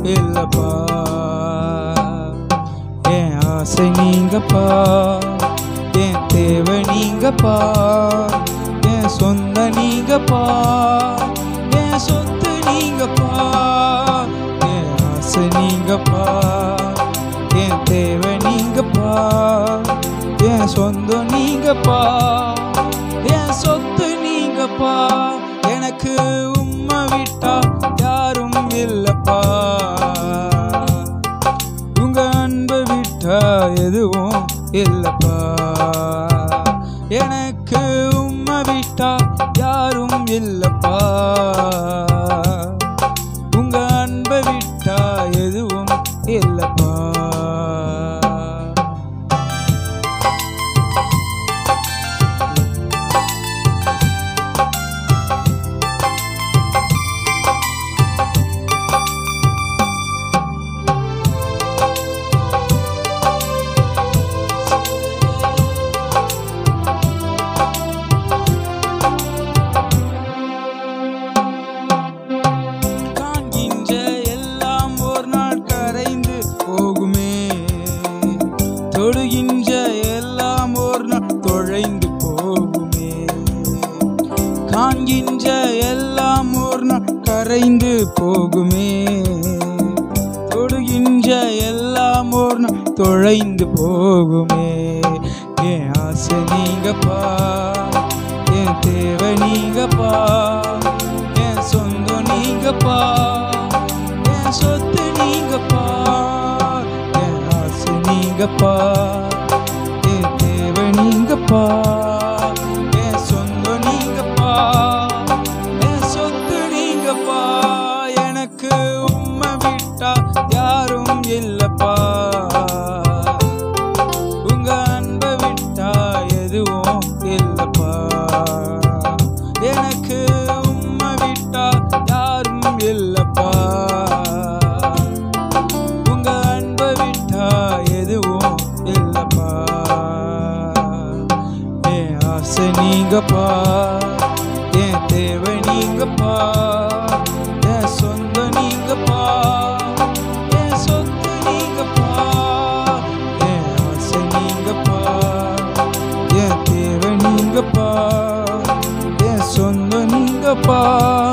இல்லப்பா என் ஆசை நீங்கப்பா என் தேவை நீங்கப்பா என் சொந்த நீங்கப்பா என் சொத்து நீங்கப்பா என் ஆசை நீங்கப்பா என் தேவை நீங்கப்பா என் சொந்தம் நீங்கப்பா என் சொத்து நீங்கப்பா எனக்கு உம்மை விட்டா யாரும் இல்லப்பா உங்க அன்பை விட்டா எதுவும் இல்லப்பா எனக்கு உம்மை விட்டா யாரும் இல்லப்பா உங்க அன்பை விட்டா எதுவும் இல்லப்பா காண்கின்ற எல்லாம் ஒரு நாள் கரைந்து போகுமே தொடுகின்ற எல்லாம் ஒரு நாள் தொழைந்து போகுமே காண்கின்ற எல்லாம் ஒரு நாள் கரைந்து போகுமே தொடுகின்ற எல்லாம் ஒரு நாள் தொழைந்து போகுமே என் ஆசை நீங்கப்பா என் தேவை நீங்கப்பா என் சொந்தம் நீங்கப்பா என் சொத்து நீங்கப்பா என் ஆசை நீங்கப்பா என் தேவை நீங்கப்பா என் சொந்தம் நீங்கப்பா என் சொத்து நீங்கப்பா எனக்கு உம்மை விட்டா யாரும் இல்லப்பா உங்க அன்பை விட்டா எதுவும் இல்லப்பா எனக்கு உம்மை விட்டா யாரும் இல்லப்பா உங்க அன்பை விட்டா எதுவும் இல்லப்பா என் ஆசை நீங்கப்பா என் தேவை நீங்கப்பா என் சொந்த நீங்கப்பா என் சொத்து நீங்கப்பா என் ஆசை நீங்கப்பா என் தேவை நீங்கப்பா என் சொந்த நீங்கப்பா